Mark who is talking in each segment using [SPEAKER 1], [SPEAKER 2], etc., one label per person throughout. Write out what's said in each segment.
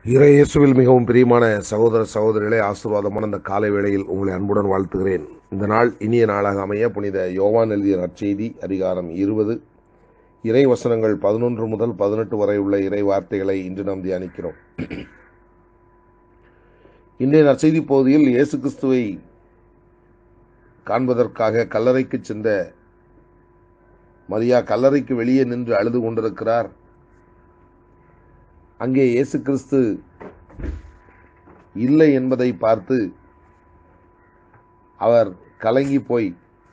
[SPEAKER 1] இறையேசுவில் மிகவும் பிரியமான சகோதர சகோதரிகளே ஆசீர்வாதமான இந்த காலை வேளையில் உங்களை அன்புடன் வாழ்த்துகிறேன் இந்த நாள் இனிய நாளாக அமைய புனித யோவான் எழுதிய நற்செய்தி அதிகாரம் இருபது இறை வசனங்கள் பதினொன்று முதல் பதினெட்டு வரை உள்ள இறை வார்த்தைகளை இன்று நாம் தியானிக்கிறோம் இன்றைய நற்செய்தி பகுதியில் இயேசு கிறிஸ்துவை காண்பதற்காக கல்லறைக்கு சென்ற மரியா கல்லறைக்கு வெளியே நின்று அழுது கொண்டிருக்கிறார் அங்கே இயேசு கிறிஸ்து இல்லை என்பதை பார்த்து அவர் கலங்கி போய்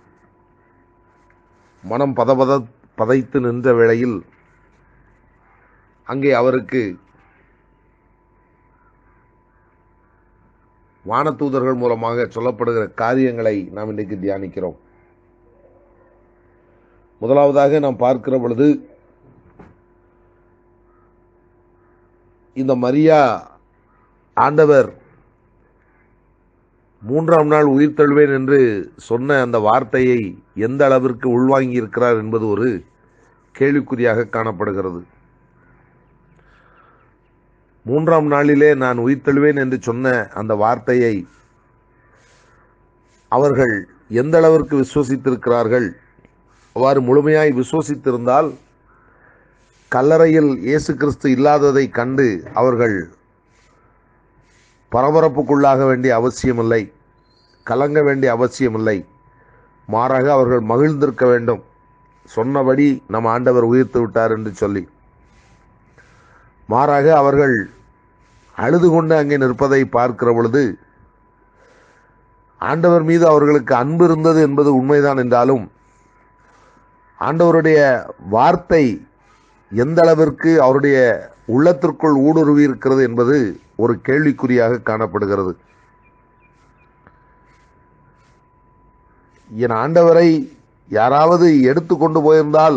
[SPEAKER 1] மனம் பதபத பதைத்து நின்ற வேளையில் அங்கே அவருக்கு வானதூதர்கள் மூலமாக சொல்லப்படுகிற காரியங்களை நாம் இன்றைக்கு தியானிக்கிறோம் முதலாவதாக நாம் பார்க்கிற பொழுது இந்த மரியா ஆண்டவர் மூன்றாம் நாள் உயிர் தழுவேன் என்று சொன்ன அந்த வார்த்தையை எந்த அளவிற்கு உள்வாங்கி இருக்கிறார் என்பது ஒரு கேள்விக்குறியாக காணப்படுகிறது மூன்றாம் நாளிலே நான் உயிர் தழுவேன் என்று சொன்ன அந்த வார்த்தையை அவர்கள் எந்த அளவிற்கு விசுவசித்திருக்கிறார்கள் அவ்வாறு முழுமையாய் விசுவசித்திருந்தால் கல்லறையில் இயேசு கிறிஸ்து இல்லாததை கண்டு அவர்கள் பரபரப்புக்குள்ளாக வேண்டிய அவசியமில்லை கலங்க வேண்டிய அவசியமில்லை மாறாக அவர்கள் மகிழ்ந்திருக்க வேண்டும் சொன்னபடி நம் ஆண்டவர் உயிர்த்து விட்டார் என்று சொல்லி மாறாக அவர்கள் அழுது கொண்டு அங்கே நிற்பதை பார்க்கிற பொழுது ஆண்டவர் மீது அவர்களுக்கு அன்பு இருந்தது என்பது உண்மைதான் என்றாலும் ஆண்டவருடைய வார்த்தை எந்த அளவிற்கு அவருடைய உள்ளத்திற்குள் ஊடுருவி இருக்கிறது என்பது ஒரு கேள்விக்குறியாக காணப்படுகிறது என் ஆண்டவரை யாராவது எடுத்து கொண்டு போயிருந்தால்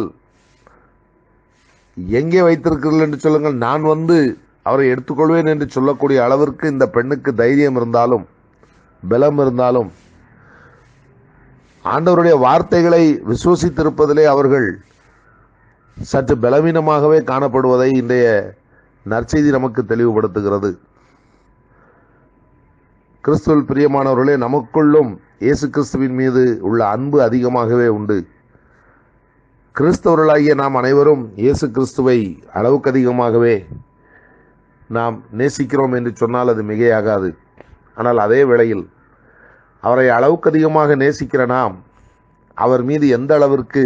[SPEAKER 1] எங்கே வைத்திருக்கிறீர்கள் என்று சொல்லுங்கள் நான் வந்து அவரை எடுத்துக்கொள்வேன் என்று சொல்லக்கூடிய அளவிற்கு இந்த பெண்ணுக்கு தைரியம் இருந்தாலும் பலம் இருந்தாலும் ஆண்டவருடைய வார்த்தைகளை விசுவசித்திருப்பதிலே அவர்கள் சற்று பலவீனமாகவே காணப்படுவதை இன்றைய நற்செய்தி நமக்கு தெளிவுபடுத்துகிறது கிறிஸ்துவில் பிரியமானவர்களே நமக்குள்ளும் இயேசு கிறிஸ்துவின் மீது உள்ள அன்பு அதிகமாகவே உண்டு கிறிஸ்தவர்களாகிய நாம் அனைவரும் இயேசு கிறிஸ்துவை அளவுக்கு அதிகமாகவே நாம் நேசிக்கிறோம் என்று சொன்னால் அது மிகையாகாது ஆனால் அதே வேளையில் அவரை அளவுக்கு அதிகமாக நேசிக்கிற நாம் அவர் மீது எந்த அளவிற்கு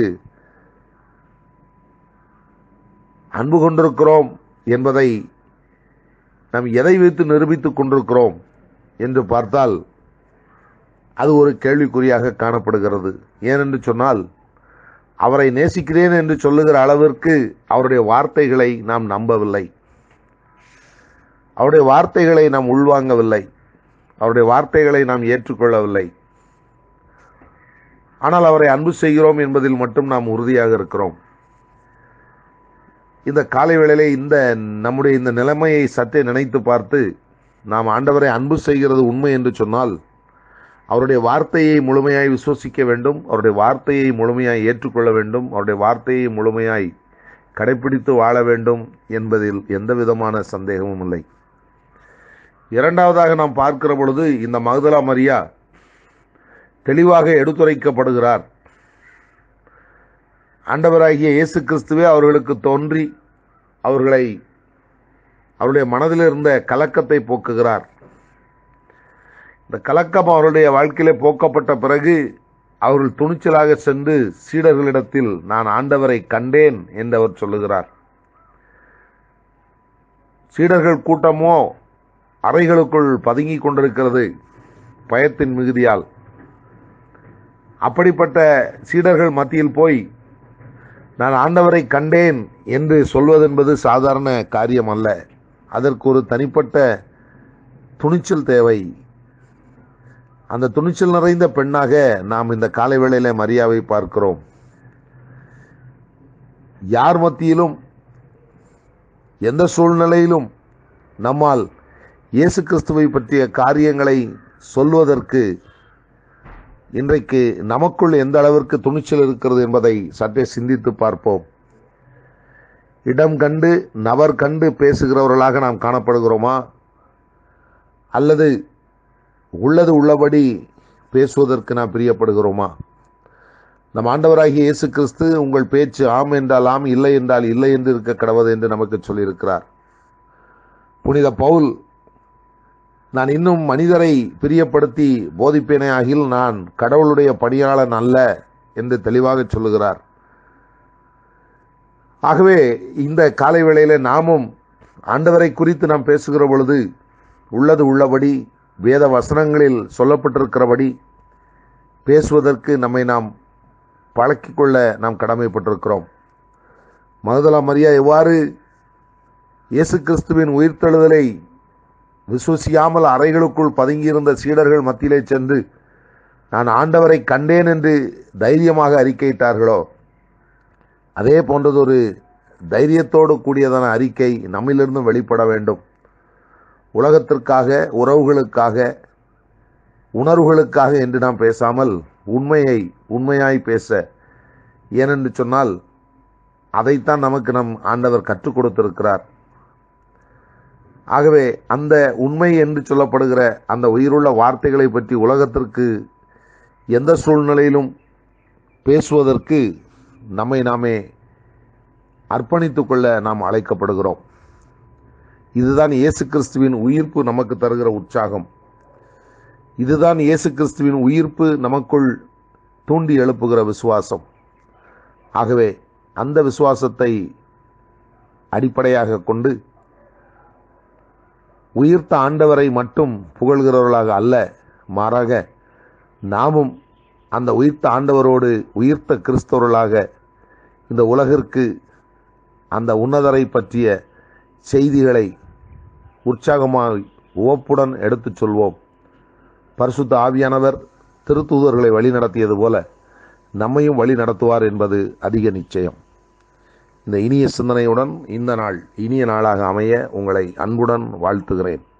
[SPEAKER 1] அன்பு கொண்டிருக்கிறோம் என்பதை நாம் எதை வைத்து நிரூபித்துக் கொண்டிருக்கிறோம் என்று பார்த்தால் அது ஒரு கேள்விக்குறியாக காணப்படுகிறது ஏனென்று சொன்னால் அவரை நேசிக்கிறேன் என்று சொல்லுகிற அளவிற்கு அவருடைய வார்த்தைகளை நாம் நம்பவில்லை அவருடைய வார்த்தைகளை நாம் உள்வாங்கவில்லை அவருடைய வார்த்தைகளை நாம் ஏற்றுக்கொள்ளவில்லை ஆனால் அவரை அன்பு செய்கிறோம் என்பதில் மட்டும் நாம் உறுதியாக இருக்கிறோம் இந்த காலை வேளையிலே இந்த நம்முடைய இந்த நிலைமையை சற்றே நினைத்து பார்த்து நாம் ஆண்டவரை அன்பு செய்கிறது உண்மை என்று சொன்னால் அவருடைய வார்த்தையை முழுமையாய் விசுவசிக்க வேண்டும் அவருடைய வார்த்தையை முழுமையாய் ஏற்றுக்கொள்ள வேண்டும் அவருடைய வார்த்தையை முழுமையாய் கடைபிடித்து வாழ வேண்டும் என்பதில் எந்த விதமான சந்தேகமும் இல்லை இரண்டாவதாக நாம் பார்க்கிற பொழுது இந்த மகதலா மரியா தெளிவாக எடுத்துரைக்கப்படுகிறார் ஆண்டவராகிய இயேசு கிறிஸ்துவே அவர்களுக்கு தோன்றி அவர்களை அவருடைய மனதில் இருந்த கலக்கத்தை போக்குகிறார் இந்த கலக்கம் அவருடைய வாழ்க்கையிலே போக்கப்பட்ட பிறகு அவர்கள் துணிச்சலாக சென்று சீடர்களிடத்தில் நான் ஆண்டவரை கண்டேன் என்று அவர் சொல்லுகிறார் சீடர்கள் கூட்டமோ அறைகளுக்குள் பதுங்கி கொண்டிருக்கிறது பயத்தின் மிகுதியால் அப்படிப்பட்ட சீடர்கள் மத்தியில் போய் நான் ஆண்டவரை கண்டேன் என்று சொல்வதென்பது சாதாரண காரியம் அல்ல அதற்கு ஒரு தனிப்பட்ட துணிச்சல் தேவை அந்த துணிச்சல் நிறைந்த பெண்ணாக நாம் இந்த காலை வேளையில மரியாவை பார்க்கிறோம் யார் மத்தியிலும் எந்த சூழ்நிலையிலும் நம்மால் இயேசு கிறிஸ்துவை பற்றிய காரியங்களை சொல்வதற்கு இன்றைக்கு நமக்குள் எந்த அளவிற்கு துணிச்சல் இருக்கிறது என்பதை சற்றே சிந்தித்து பார்ப்போம் இடம் கண்டு நபர் கண்டு பேசுகிறவர்களாக நாம் காணப்படுகிறோமா அல்லது உள்ளது உள்ளபடி பேசுவதற்கு நாம் பிரியப்படுகிறோமா நம் ஆண்டவராகிய இயேசு கிறிஸ்து உங்கள் பேச்சு ஆம் என்றால் ஆம் இல்லை என்றால் இல்லை என்று இருக்க கடவுது என்று நமக்கு சொல்லியிருக்கிறார் புனித பவுல் நான் இன்னும் மனிதரை பிரியப்படுத்தி போதிப்பேனே ஆகில் நான் கடவுளுடைய பணியாளன் அல்ல என்று தெளிவாக சொல்லுகிறார் ஆகவே இந்த காலை வேளையில நாமும் ஆண்டவரை குறித்து நாம் பேசுகிற பொழுது உள்ளது உள்ளபடி வேத வசனங்களில் சொல்லப்பட்டிருக்கிறபடி பேசுவதற்கு நம்மை நாம் பழக்கிக் கொள்ள நாம் கடமைப்பட்டிருக்கிறோம் மகதலா மரியா எவ்வாறு இயேசு கிறிஸ்துவின் உயிர்த்தெழுதலை விசுவசியாமல் அறைகளுக்குள் பதுங்கியிருந்த சீடர்கள் மத்தியிலே சென்று நான் ஆண்டவரை கண்டேன் என்று தைரியமாக அறிக்கையிட்டார்களோ அதே போன்றதொரு தைரியத்தோடு கூடியதான அறிக்கை நம்மிலிருந்து வெளிப்பட வேண்டும் உலகத்திற்காக உறவுகளுக்காக உணர்வுகளுக்காக என்று நாம் பேசாமல் உண்மையை உண்மையாய் பேச ஏனென்று சொன்னால் அதைத்தான் நமக்கு நம் ஆண்டவர் கற்றுக் கொடுத்திருக்கிறார் ஆகவே அந்த உண்மை என்று சொல்லப்படுகிற அந்த உயிருள்ள வார்த்தைகளை பற்றி உலகத்திற்கு எந்த சூழ்நிலையிலும் பேசுவதற்கு நம்மை நாமே அர்ப்பணித்துக் கொள்ள நாம் அழைக்கப்படுகிறோம் இதுதான் இயேசு கிறிஸ்துவின் உயிர்ப்பு நமக்கு தருகிற உற்சாகம் இதுதான் இயேசு கிறிஸ்துவின் உயிர்ப்பு நமக்குள் தூண்டி எழுப்புகிற விசுவாசம் ஆகவே அந்த விசுவாசத்தை அடிப்படையாக கொண்டு உயிர்த்த ஆண்டவரை மட்டும் புகழ்கிறவர்களாக அல்ல மாறாக நாமும் அந்த உயிர்த்த ஆண்டவரோடு உயிர்த்த கிறிஸ்தவர்களாக இந்த உலகிற்கு அந்த உன்னதரை பற்றிய செய்திகளை உற்சாகமாக உவப்புடன் எடுத்துச் சொல்வோம் பரிசுத்த ஆவியானவர் திருத்தூதர்களை வழி நடத்தியது போல நம்மையும் வழி நடத்துவார் என்பது அதிக நிச்சயம் இந்த இனிய சிந்தனையுடன் இந்த நாள் இனிய நாளாக அமைய உங்களை அன்புடன் வாழ்த்துகிறேன்